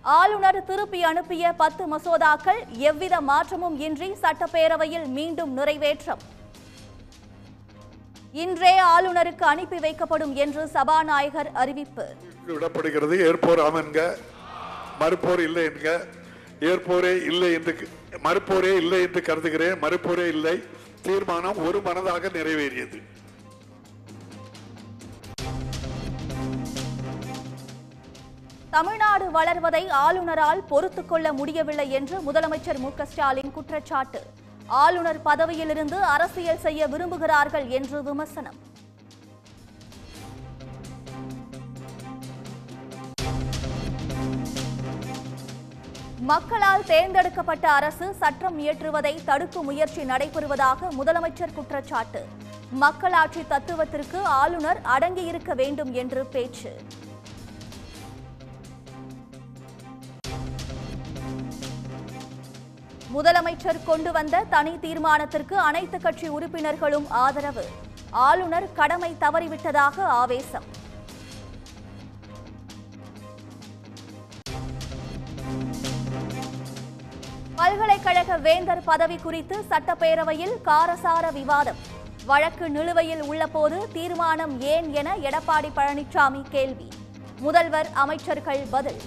ஆளுநர் திருப்பி அனுப்பிய பத்து மசோதாக்கள் எவ்வித மாற்றமும் இன்றி சட்டப்பேரவையில் மீண்டும் நிறைவேற்றம் இன்றே ஆளுநருக்கு அனுப்பி வைக்கப்படும் என்று சபாநாயகர் அறிவிப்பு விடப்படுகிறது ஏற்போர் ஆம் என்க மறுப்போர் இல்லை என்க ஏற்போரே இல்லை என்று மறுப்போரே இல்லை என்று கருதுகிறேன் மறுப்போரே இல்லை தீர்மானம் ஒரு மனதாக நிறைவேறியது தமிழ்நாடு வளர்வதை ஆளுநரால் பொறுத்துக் கொள்ள முடியவில்லை என்று முதலமைச்சர் மு க ஸ்டாலின் குற்றச்சாட்டு ஆளுநர் பதவியிலிருந்து அரசியல் செய்ய விரும்புகிறார்கள் என்று விமர்சனம் மக்களால் தேர்ந்தெடுக்கப்பட்ட அரசு சட்டம் இயற்றுவதை தடுக்கும் முயற்சி நடைபெறுவதாக முதலமைச்சர் குற்றச்சாட்டு மக்களாட்சி தத்துவத்திற்கு ஆளுநர் அடங்கியிருக்க வேண்டும் என்று பேச்சு முதலமைச்சர் கொண்டு வந்த தனி தீர்மானத்திற்கு அனைத்து கட்சி உறுப்பினர்களும் ஆதரவு ஆளுநர் கடமை தவறிவிட்டதாக ஆவேசம் பல்கலைக்கழக வேந்தர் பதவி குறித்து சட்டப்பேரவையில் காரசார விவாதம் வழக்கு நிலுவையில் உள்ளபோது தீர்மானம் ஏன் என எடப்பாடி பழனிசாமி கேள்வி முதல்வர் அமைச்சர்கள் பதில்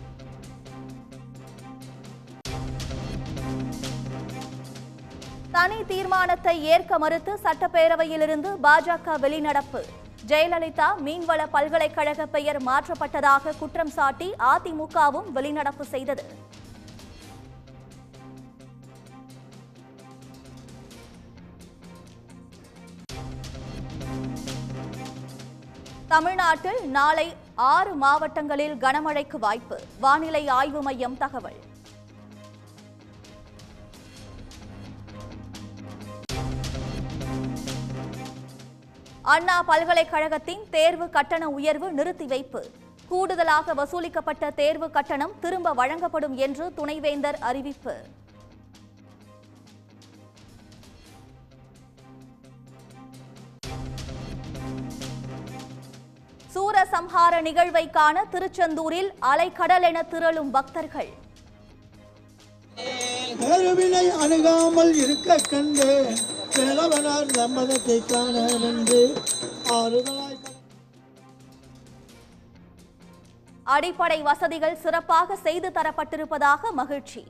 தனி தீர்மானத்தை ஏற்க மறுத்து சட்டப்பேரவையிலிருந்து பாஜக வெளிநடப்பு ஜெயலலிதா மீன்வள பல்கலைக்கழக பெயர் மாற்றப்பட்டதாக குற்றம் சாட்டி அதிமுகவும் வெளிநடப்பு செய்தது தமிழ்நாட்டில் நாளை ஆறு மாவட்டங்களில் கனமழைக்கு வாய்ப்பு வானிலை ஆய்வு மையம் தகவல் அண்ணா பல்கலைக்கழகத்தின் தேர்வு கட்டண உயர்வு நிறுத்தி வைப்பு கூடுதலாக வசூலிக்கப்பட்ட தேர்வு கட்டணம் திரும்ப வழங்கப்படும் என்று துணைவேந்தர் அறிவிப்பு சூரசம்ஹார நிகழ்வை காண திருச்செந்தூரில் அலைக்கடல் என திரளும் பக்தர்கள் கருவினை அணுகாமல் இருக்க கண்டு கிழவனார் சம்மதத்தை காண நின்று ஆறுதலாய் அடிப்படை வசதிகள் சிறப்பாக செய்து தரப்பட்டிருப்பதாக மகிழ்ச்சி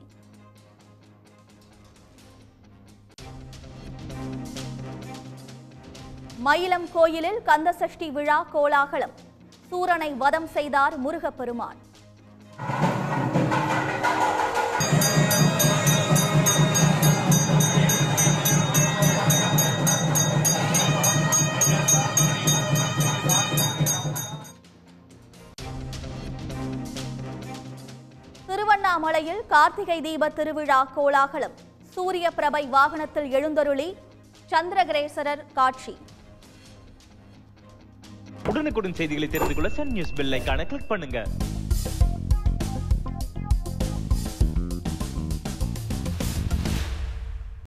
மயிலம் கோயிலில் கந்தசஷ்டி விழா கோலாகலம் சூரனை வதம் செய்தார் முருகப்பெருமான் திருவண்ணாமலையில் கார்த்திகை தீப திருவிழா கோலாகலம் சூரிய பிரபை வாகனத்தில் எழுந்தருளி சந்திரகிரேசரர் காட்சி உடனுக்குடன் செய்திகளை தெரிந்து கொள்ள சன் நியூஸ் பெல் ஐகானை கிளிக் பண்ணுங்க